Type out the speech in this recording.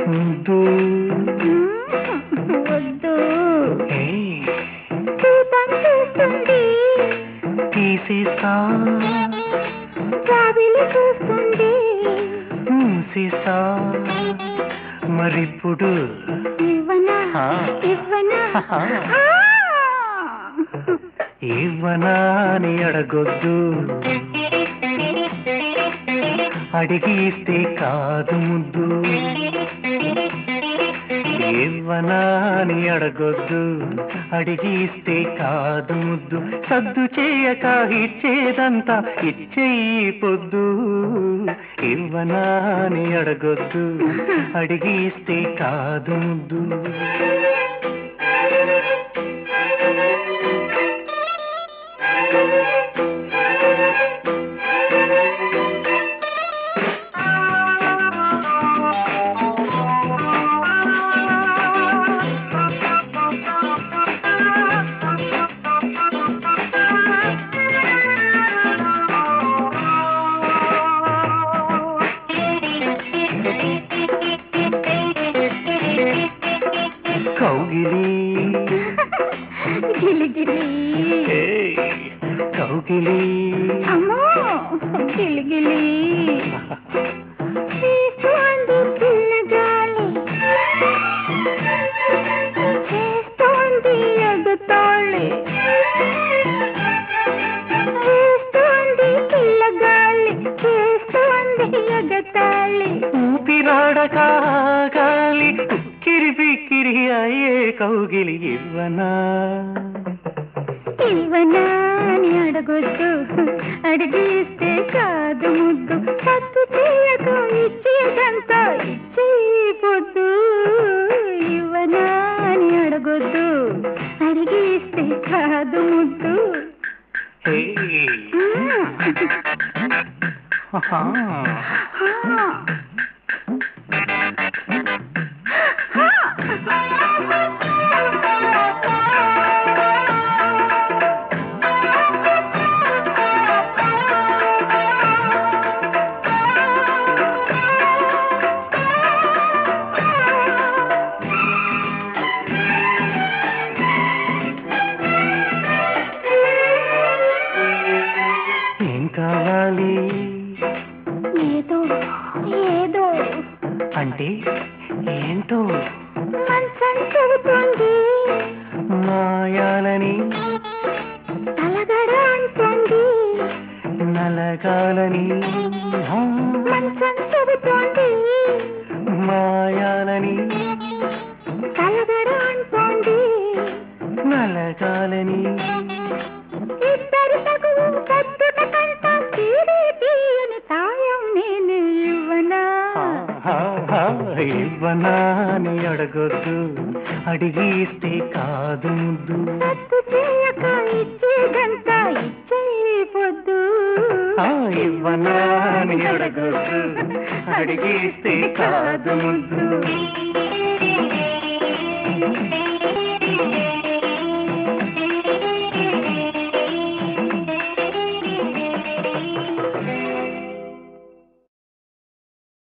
ముద్దు వద్దు ఏయ్, దీపం చూస్తుంది తీసేస్తా జాబిలి చూస్తుంది మూసేస్తా మరిప్పుడు ఇవ్వనా ఆ. ఇవ్వనా ఆ. ఆ. ఇవ్వనా అని అడగొద్దు అడిగి ఇస్తే కాదు ముద్దు ఇవ్వనా అని అడగొద్దు అడిగి ఇస్తే కాదు ముద్దు సద్దు చేయక ఇచ్చేదంతా ఇచ్చేయి పొద్దు ఇవ్వనా అని అడగొద్దు అడిగి ఇస్తే కాదు ముద్దు కౌగిలి గిలిగిలి ఏయ్, కౌగిలి అమ్మో గిలిగిలి తీస్తోంది పిల్లగాలి చేస్తోంది ఎగతాళి వేస్తోంది పిల్లగాలి చేస్తోంది ఎగతాళి ఊపిరాడక గాలి ఉక్కిరి బిక్కిరి అయ్యే కౌగిలి ఇవ్వనా ఇవ్వనా అని అడగొద్దు అడిగిస్తే కాదు ముద్దు సత్తు చేయక ఇచ్చేదంతా ఇచ్చేయొద్దు ఇవ్వనా అని అడగొద్దు అడిగిస్తే కాదు ముద్దు ఏయ్, ఆహా. ఏం కావాలి ఏదో ఏదో అంటే ఏంటో మంచం చెబుతుంది మాయాలని తలగడ అంటుంది నలగాలని ఆ, మంచం చెబుతోంది మాయాలని తలగడ అంటోంది నలగాలని ఇద్దరి తగువు కట్టుట కంట తీరి తీయని సాయం నేను ఇవ్వనా ఆహా, ఇవ్వనా అని అడగొద్దు అడిగి ఇస్తే కాదు ముద్దు సత్తు చేయక ఇచ్చేదంతా ఇచ్చేయొద్దు ఆ, ఇవ్వనా అని అడగొద్దు అడిగి ఇస్తే కాదు ముద్దు